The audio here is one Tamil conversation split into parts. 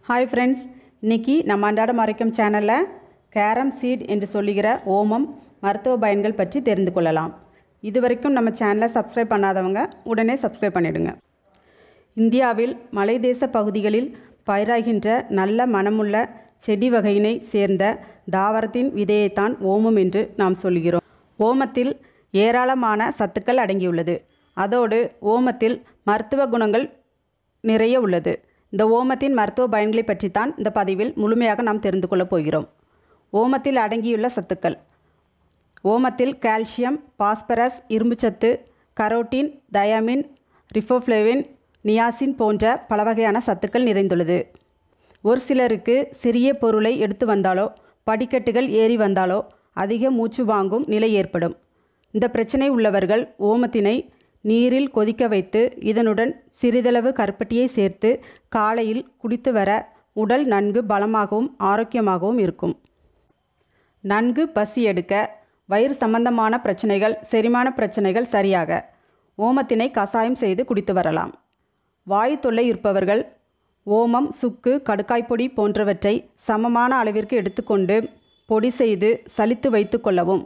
ஹாய் ஃப்ரெண்ட்ஸ் இன்னைக்கு நம்ம அன்றாடம் மறைக்கும் சேனலில் கேரம் சீட் என்று சொல்லுகிற ஓமம் மருத்துவ பயன்கள் பற்றி தெரிந்து கொள்ளலாம் இதுவரைக்கும் நம்ம சேனலை சப்ஸ்கிரைப் பண்ணாதவங்க உடனே சப்ஸ்கிரைப் பண்ணிடுங்க இந்தியாவில் மலைதேச பகுதிகளில் பயிராகின்ற நல்ல மனமுள்ள செடி வகையினை சேர்ந்த தாவரத்தின் விதையைத்தான் ஓமம் என்று நாம் சொல்கிறோம் ஓமத்தில் ஏராளமான சத்துக்கள் அடங்கியுள்ளது அதோடு ஓமத்தில் மருத்துவ குணங்கள் நிறைய உள்ளது இந்த ஓமத்தின் மருத்துவ பயன்களை பற்றித்தான் இந்த பதிவில் முழுமையாக நாம் தெரிந்து கொள்ளப் போகிறோம் ஓமத்தில் அடங்கியுள்ள சத்துக்கள் ஓமத்தில் கால்சியம் பாஸ்பரஸ் இரும்புச்சத்து கரோட்டின் தயாமின் ரிஃபோஃப்ளேவின் நியாசின் போன்ற பல வகையான சத்துக்கள் நிறைந்துள்ளது ஒரு சிலருக்கு சிறிய பொருளை எடுத்து வந்தாலோ படிக்கட்டுகள் ஏறி வந்தாலோ அதிக மூச்சு வாங்கும் நிலை ஏற்படும் இந்த பிரச்சனை உள்ளவர்கள் ஓமத்தினை நீரில் கொதிக்க வைத்து இதனுடன் சிறிதளவு கருப்பட்டியை சேர்த்து காலையில் குடித்து வர உடல் நன்கு பலமாகவும் ஆரோக்கியமாகவும் இருக்கும் நன்கு பசி எடுக்க வயிறு சம்பந்தமான பிரச்சனைகள் செரிமான பிரச்சனைகள் சரியாக ஓமத்தினை கசாயம் செய்து குடித்து வரலாம் வாயு தொல்லை இருப்பவர்கள் ஓமம் சுக்கு கடுக்காய்ப்பொடி போன்றவற்றை சமமான அளவிற்கு எடுத்துக்கொண்டு பொடி செய்து சலித்து வைத்து கொள்ளவும்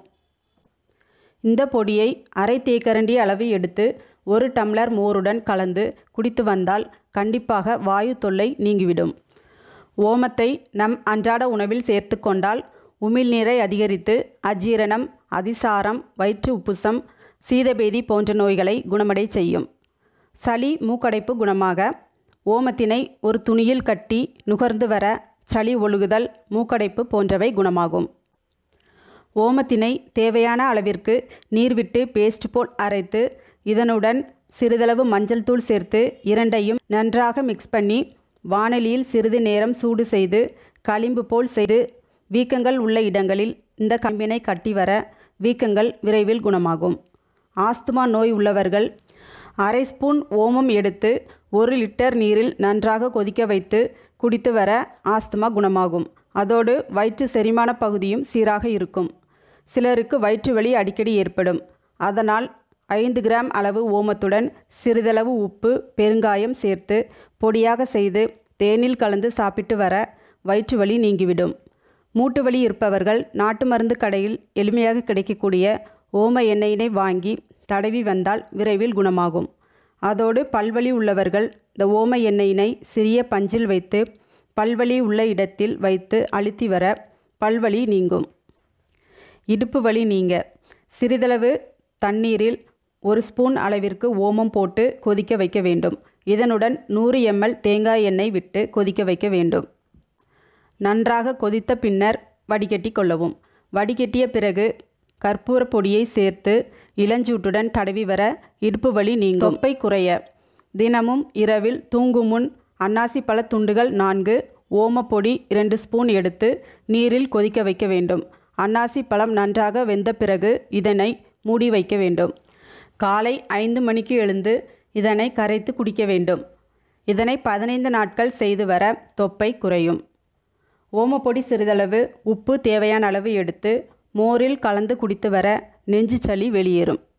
இந்த பொடியை அரை தேக்கரண்டி அளவு எடுத்து ஒரு டம்ளர் மோருடன் கலந்து குடித்து வந்தால் கண்டிப்பாக வாயு தொல்லை நீங்கிவிடும் ஓமத்தை நம் அன்றாட உணவில் சேர்த்து கொண்டால் உமிழ்நீரை அதிகரித்து அஜீரணம் அதிசாரம் வயிற்று உப்புசம் சீதபேதி போன்ற நோய்களை குணமடை செய்யும் சளி மூக்கடைப்பு குணமாக ஓமத்தினை ஒரு துணியில் கட்டி நுகர்ந்து வர சளி ஒழுகுதல் மூக்கடைப்பு போன்றவை குணமாகும் ஓமத்தினை தேவையான அளவிற்கு நீர் விட்டு பேஸ்ட் போல் அரைத்து இதனுடன் சிறிதளவு மஞ்சள் தூள் சேர்த்து இரண்டையும் நன்றாக மிக்ஸ் பண்ணி வானலியில் சிறிது நேரம் சூடு செய்து களிம்பு போல் செய்து வீக்கங்கள் உள்ள இடங்களில் இந்த கம்பினை கட்டி வர வீக்கங்கள் விரைவில் குணமாகும் ஆஸ்துமா நோய் உள்ளவர்கள் அரை ஸ்பூன் ஓமம் எடுத்து ஒரு லிட்டர் நீரில் நன்றாக கொதிக்க வைத்து குடித்து வர ஆஸ்துமா குணமாகும் அதோடு வயிற்று செரிமான பகுதியும் சீராக இருக்கும் சிலருக்கு வயிற்று வலி அடிக்கடி ஏற்படும் அதனால் ஐந்து கிராம் அளவு ஓமத்துடன் சிறிதளவு உப்பு பெருங்காயம் சேர்த்து பொடியாக செய்து தேனில் கலந்து சாப்பிட்டு வர வயிற்று வலி நீங்கிவிடும் மூட்டு வலி இருப்பவர்கள் நாட்டு மருந்து கடையில் எளிமையாக கிடைக்கக்கூடிய ஓம எண்ணெயினை வாங்கி தடவி வந்தால் விரைவில் குணமாகும் அதோடு பல்வலி உள்ளவர்கள் இந்த ஓம எண்ணெயினை சிறிய பஞ்சில் வைத்து பல்வலி உள்ள இடத்தில் வைத்து அழுத்தி வர பல்வலி நீங்கும் இடுப்பு வலி நீங்க சிறிதளவு தண்ணீரில் ஒரு ஸ்பூன் அளவிற்கு ஓமம் போட்டு கொதிக்க வைக்க வேண்டும் இதனுடன் நூறு எம்எல் தேங்காய் எண்ணெய் விட்டு கொதிக்க வைக்க வேண்டும் நன்றாக கொதித்த பின்னர் வடிகட்டி கொள்ளவும் வடிகட்டிய பிறகு கற்பூர பொடியை சேர்த்து இளஞ்சூட்டுடன் தடவி வர இடுப்பு வலி நீங்கும் தொப்பை குறைய தினமும் இரவில் தூங்கும் முன் அன்னாசி பழ துண்டுகள் நான்கு ஓமப்பொடி இரண்டு ஸ்பூன் எடுத்து நீரில் கொதிக்க வைக்க வேண்டும் அன்னாசி பழம் நன்றாக வெந்த பிறகு இதனை மூடி வைக்க வேண்டும் காலை ஐந்து மணிக்கு எழுந்து இதனை கரைத்து குடிக்க வேண்டும் இதனை பதினைந்து நாட்கள் செய்து வர தொப்பை குறையும் ஓமப்பொடி சிறிதளவு உப்பு தேவையான அளவு எடுத்து மோரில் கலந்து குடித்து வர நெஞ்சு சளி வெளியேறும்